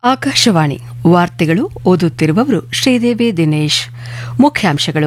ಆಕಾಶವಾಣಿ ವಾರ್ತೆಗಳು ಓದುತ್ತಿರುವವರು ಶ್ರೀದೇವಿ ದಿನೇಶ್ ಮುಖ್ಯಾಂಶಗಳು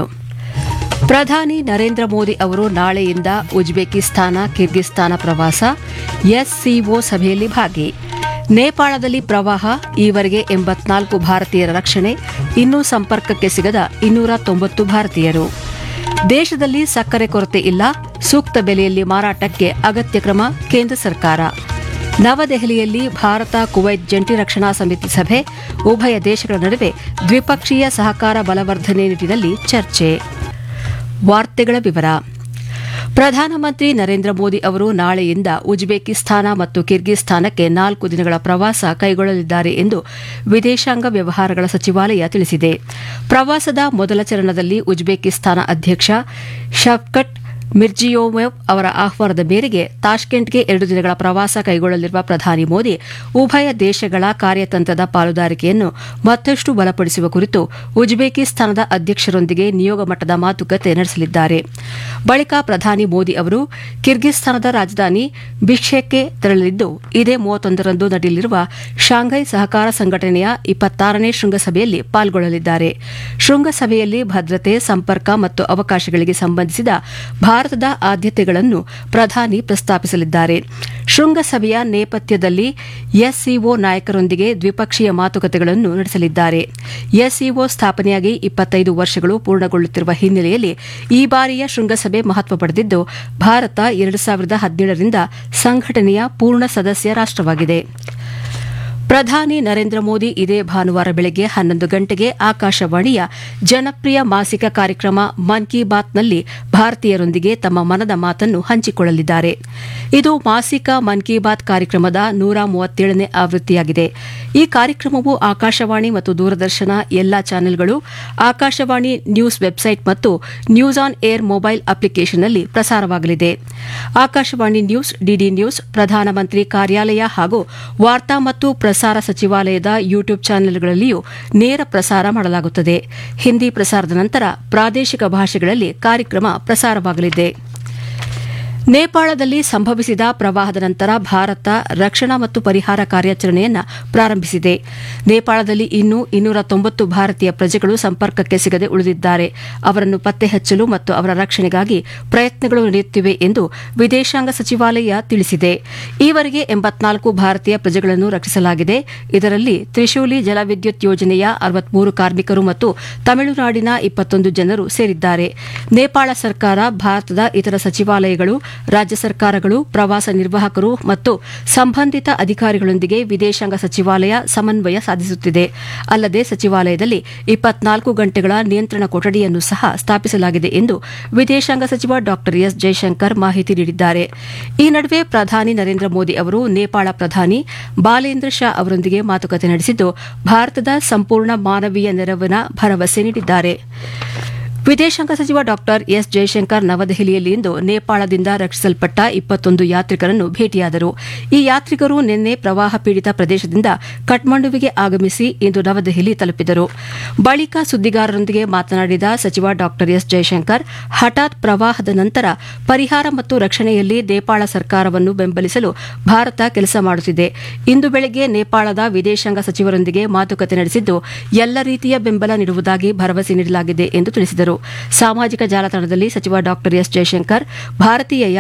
ಪ್ರಧಾನಿ ನರೇಂದ್ರ ಮೋದಿ ಅವರು ನಾಳೆಯಿಂದ ಉಜ್ಬೇಕಿಸ್ತಾನ ಕಿರ್ಗಿಸ್ತಾನ ಪ್ರವಾಸ ಎಸ್ಸಿಒ ಸಭೆಯಲ್ಲಿ ಭಾಗಿ ನೇಪಾಳದಲ್ಲಿ ಪ್ರವಾಹ ಈವರೆಗೆ ಎಂಬತ್ನಾಲ್ಕು ಭಾರತೀಯರ ರಕ್ಷಣೆ ಇನ್ನೂ ಸಂಪರ್ಕಕ್ಕೆ ಸಿಗದ ಇನ್ನೂರ ತೊಂಬತ್ತು ಭಾರತೀಯರು ದೇಶದಲ್ಲಿ ಸಕ್ಕರೆ ಕೊರತೆ ಇಲ್ಲ ಸೂಕ್ತ ಬೆಲೆಯಲ್ಲಿ ಮಾರಾಟಕ್ಕೆ ಅಗತ್ಯ ಕ್ರಮ ಕೇಂದ್ರ ಸರ್ಕಾರ ನವದೆಹಲಿಯಲ್ಲಿ ಭಾರತ ಕುವೈತ್ ಜಂಟಿ ರಕ್ಷಣಾ ಸಮಿತಿ ಸಭೆ ಉಭಯ ದೇಶಗಳ ನಡುವೆ ದ್ವಿಪಕ್ಷೀಯ ಸಹಕಾರ ಬಲವರ್ಧನೆ ನಿಟ್ಟಿನಲ್ಲಿ ಚರ್ಚೆ ವಾರ್ತೆಗಳ ವಿವರ ಪ್ರಧಾನಮಂತ್ರಿ ನರೇಂದ್ರ ಮೋದಿ ಅವರು ನಾಳೆಯಿಂದ ಉಜ್ಬೇಕಿಸ್ತಾನ ಮತ್ತು ಕಿರ್ಗಿಸ್ತಾನಕ್ಕೆ ನಾಲ್ಕು ದಿನಗಳ ಪ್ರವಾಸ ಕೈಗೊಳ್ಳಲಿದ್ದಾರೆ ಎಂದು ವಿದೇಶಾಂಗ ವ್ಯವಹಾರಗಳ ಸಚಿವಾಲಯ ತಿಳಿಸಿದೆ ಪ್ರವಾಸದ ಮೊದಲ ಚರಣದಲ್ಲಿ ಉಜ್ಬೇಕಿಸ್ತಾನ ಅಧ್ಯಕ್ಷ ಶವ್ಕಟ್ ಮಿರ್ಜಿಯೋವೆವ್ ಅವರ ಆಹ್ವಾನದ ಮೇರೆಗೆ ತಾಷ್ಕೆಂಟ್ಗೆ ಎರಡು ದಿನಗಳ ಪ್ರವಾಸ ಕೈಗೊಳ್ಳಲಿರುವ ಪ್ರಧಾನಿ ಮೋದಿ ಉಭಯ ದೇಶಗಳ ಕಾರ್ಯತಂತ್ರದ ಪಾಲುದಾರಿಕೆಯನ್ನು ಮತ್ತಷ್ಟು ಬಲಪಡಿಸುವ ಕುರಿತು ಉಜ್ಬೇಕಿಸ್ತಾನದ ಅಧ್ಯಕ್ಷರೊಂದಿಗೆ ನಿಯೋಗ ಮಟ್ಟದ ಮಾತುಕತೆ ನಡೆಸಲಿದ್ದಾರೆ ಬಳಿಕ ಪ್ರಧಾನಿ ಮೋದಿ ಅವರು ಕಿರ್ಗಿಸ್ತಾನದ ರಾಜಧಾನಿ ಬಿಷ್ಕೆಕ್ಗೆ ತೆರಳಲಿದ್ದು ಇದೇ ಮೂವತ್ತೊಂದರಂದು ನಡೆಯಲಿರುವ ಶಾಂಘೈ ಸಹಕಾರ ಸಂಘಟನೆಯ ಇಪ್ಪತ್ತಾರನೇ ಶೃಂಗಸಭೆಯಲ್ಲಿ ಪಾಲ್ಗೊಳ್ಳಲಿದ್ದಾರೆ ಶೃಂಗಸಭೆಯಲ್ಲಿ ಭದ್ರತೆ ಸಂಪರ್ಕ ಮತ್ತು ಅವಕಾಶಗಳಿಗೆ ಸಂಬಂಧಿಸಿದ ಭಾರತದ ಆದ್ಯತೆಗಳನ್ನು ಪ್ರಧಾನಿ ಪ್ರಸ್ತಾಪಿಸಲಿದ್ದಾರೆ ಶೃಂಗಸಭೆಯ ನೇಪಥ್ಯದಲ್ಲಿ ಎಸ್ಸಿಒ ನಾಯಕರೊಂದಿಗೆ ದ್ವಿಪಕ್ಷೀಯ ಮಾತುಕತೆಗಳನ್ನು ನಡೆಸಲಿದ್ದಾರೆ ಎಸ್ಸಿಒ ಸ್ಥಾಪನೆಯಾಗಿ ಇಪ್ಪತ್ತೈದು ವರ್ಷಗಳು ಪೂರ್ಣಗೊಳ್ಳುತ್ತಿರುವ ಹಿನ್ನೆಲೆಯಲ್ಲಿ ಈ ಬಾರಿಯ ಶೃಂಗಸಭೆ ಮಹತ್ವ ಪಡೆದಿದ್ದು ಭಾರತ ಎರಡು ಸಾವಿರದ ಹದಿನೇಳರಿಂದ ಸಂಘಟನೆಯ ಪೂರ್ಣ ಸದಸ್ಯ ರಾಷ್ಟವಾಗಿದೆ ಪ್ರಧಾನಿ ನರೇಂದ್ರ ಮೋದಿ ಇದೇ ಭಾನುವಾರ ಬೆಳಗ್ಗೆ ಹನ್ನೊಂದು ಗಂಟೆಗೆ ಆಕಾಶವಾಣಿಯ ಜನಪ್ರಿಯ ಮಾಸಿಕ ಕಾರ್ಯಕ್ರಮ ಮನ್ ಕಿ ಬಾತ್ನಲ್ಲಿ ಭಾರತೀಯರೊಂದಿಗೆ ತಮ್ಮ ಮನದ ಮಾತನ್ನು ಹಂಚಿಕೊಳ್ಳಲಿದ್ದಾರೆ ಇದು ಮಾಸಿಕ ಮನ್ ಕಿ ಬಾತ್ ಕಾರ್ಯಕ್ರಮದ ನೂರ ಮೂವತ್ತೇಳನೇ ಆವೃತ್ತಿಯಾಗಿದೆ ಈ ಕಾರ್ಯಕ್ರಮವು ಆಕಾಶವಾಣಿ ಮತ್ತು ದೂರದರ್ಶನ ಎಲ್ಲಾ ಚಾನೆಲ್ಗಳು ಆಕಾಶವಾಣಿ ನ್ಯೂಸ್ ವೆಬ್ಸೈಟ್ ಮತ್ತು ನ್ಯೂಸ್ ಆನ್ ಏರ್ ಮೊಬೈಲ್ ಅಪ್ಲಿಕೇಶನ್ನಲ್ಲಿ ಪ್ರಸಾರವಾಗಲಿದೆ ಆಕಾಶವಾಣಿ ನ್ಯೂಸ್ ಡಿಡಿ ನ್ಯೂಸ್ ಪ್ರಧಾನಮಂತ್ರಿ ಕಾರ್ಯಾಲಯ ಹಾಗೂ ವಾರ್ತಾ ಮತ್ತು ಪ್ರಸಾರ ಸಚಿವಾಲಯದ ಯೂಟ್ಯೂಬ್ ಚಾನೆಲ್ಗಳಲ್ಲಿಯೂ ನೇರ ಪ್ರಸಾರ ಮಾಡಲಾಗುತ್ತದೆ ಹಿಂದಿ ಪ್ರಸಾರದ ನಂತರ ಪ್ರಾದೇಶಿಕ ಭಾಷೆಗಳಲ್ಲಿ ಕಾರ್ಯಕ್ರಮ ಪ್ರಸಾರವಾಗಲಿದೆ ನೇಪಾಳದಲ್ಲಿ ಸಂಭವಿಸಿದ ಪ್ರವಾಹದ ನಂತರ ಭಾರತ ರಕ್ಷಣಾ ಮತ್ತು ಪರಿಹಾರ ಕಾರ್ಯಾಚರಣೆಯನ್ನು ಪ್ರಾರಂಭಿಸಿದೆ ನೇಪಾಳದಲ್ಲಿ ಇನ್ನೂ ಇನ್ನೂರ ತೊಂಬತ್ತು ಭಾರತೀಯ ಪ್ರಜೆಗಳು ಸಂಪರ್ಕಕ್ಕೆ ಸಿಗದೆ ಉಳಿದಿದ್ದಾರೆ ಅವರನ್ನು ಪತ್ತೆ ಹಚ್ಚಲು ಮತ್ತು ಅವರ ರಕ್ಷಣೆಗಾಗಿ ಪ್ರಯತ್ನಗಳು ನಡೆಯುತ್ತಿವೆ ಎಂದು ವಿದೇಶಾಂಗ ಸಚಿವಾಲಯ ತಿಳಿಸಿದೆ ಈವರೆಗೆ ಎಂಬತ್ನಾಲ್ಕು ಭಾರತೀಯ ಪ್ರಜೆಗಳನ್ನು ರಕ್ಷಿಸಲಾಗಿದೆ ಇದರಲ್ಲಿ ತ್ರಿಶೂಲಿ ಜಲವಿದ್ಯುತ್ ಯೋಜನೆಯ ಅರವತ್ಮೂರು ಕಾರ್ಮಿಕರು ಮತ್ತು ತಮಿಳುನಾಡಿನ ಇಪ್ಪತ್ತೊಂದು ಜನರು ಸೇರಿದ್ದಾರೆ ನೇಪಾಳ ಸರ್ಕಾರ ಭಾರತದ ಇತರ ಸಚಿವಾಲಯಗಳು ರಾಜ್ಯ ಸರ್ಕಾರಗಳು ಪ್ರವಾಸ ನಿರ್ವಾಹಕರು ಮತ್ತು ಸಂಬಂಧಿತ ಅಧಿಕಾರಿಗಳೊಂದಿಗೆ ವಿದೇಶಾಂಗ ಸಚಿವಾಲಯ ಸಮನ್ವಯ ಸಾಧಿಸುತ್ತಿದೆ ಅಲ್ಲದೆ ಸಚಿವಾಲಯದಲ್ಲಿ ಇಪ್ಪತ್ನಾಲ್ಕು ಗಂಟೆಗಳ ನಿಯಂತ್ರಣ ಕೊಠಡಿಯನ್ನು ಸಹ ಸ್ಥಾಪಿಸಲಾಗಿದೆ ಎಂದು ವಿದೇಶಾಂಗ ಸಚಿವ ಡಾ ಎಸ್ ಜೈಶಂಕರ್ ಮಾಹಿತಿ ನೀಡಿದ್ದಾರೆ ಈ ನಡುವೆ ಪ್ರಧಾನಿ ನರೇಂದ್ರ ಮೋದಿ ಅವರು ನೇಪಾಳ ಪ್ರಧಾನಿ ಬಾಲೇಂದ್ರ ಶಾ ಅವರೊಂದಿಗೆ ಮಾತುಕತೆ ನಡೆಸಿದ್ದು ಭಾರತದ ಸಂಪೂರ್ಣ ಮಾನವೀಯ ನೆರವಿನ ಭರವಸೆ ನೀಡಿದ್ದಾರೆ ವಿದೇಶಾಂಗ ಸಚಿವ ಡಾ ಎಸ್ ಜೈಶಂಕರ್ ನವದೆಹಲಿಯಲ್ಲಿಂದು ನೇಪಾಳದಿಂದ ರಕ್ಷಿಸಲ್ಪಟ್ಟ ಇಪ್ಪತ್ತೊಂದು ಯಾತ್ರಿಕರನ್ನು ಭೇಟಿಯಾದರು ಈ ಯಾತ್ರಿಕರು ನಿನ್ನೆ ಪ್ರವಾಹ ಪೀಡಿತ ಪ್ರದೇಶದಿಂದ ಕಠ್ಮಂಡುವಿಗೆ ಆಗಮಿಸಿ ಇಂದು ನವದೆಹಲಿ ತಲುಪಿದರು ಬಳಿಕ ಸುದ್ದಿಗಾರರೊಂದಿಗೆ ಮಾತನಾಡಿದ ಸಚಿವ ಡಾ ಎಸ್ ಜೈಶಂಕರ್ ಹಠಾತ್ ಪ್ರವಾಹದ ನಂತರ ಪರಿಹಾರ ಮತ್ತು ರಕ್ಷಣೆಯಲ್ಲಿ ನೇಪಾಳ ಸರ್ಕಾರವನ್ನು ಬೆಂಬಲಿಸಲು ಭಾರತ ಕೆಲಸ ಮಾಡುತ್ತಿದೆ ಇಂದು ಬೆಳಗ್ಗೆ ನೇಪಾಳದ ವಿದೇಶಾಂಗ ಸಚಿವರೊಂದಿಗೆ ಮಾತುಕತೆ ನಡೆಸಿದ್ದು ಎಲ್ಲ ರೀತಿಯ ಬೆಂಬಲ ನೀಡುವುದಾಗಿ ಭರವಸೆ ನೀಡಲಾಗಿದೆ ಎಂದು ತಿಳಿಸಿದರು ಸಾಮಾಜಿಕ ಜಾಲತಾಣದಲ್ಲಿ ಸಚಿವ ಡಾ ಎಸ್ ಜೈಶಂಕರ್ ಭಾರತೀಯ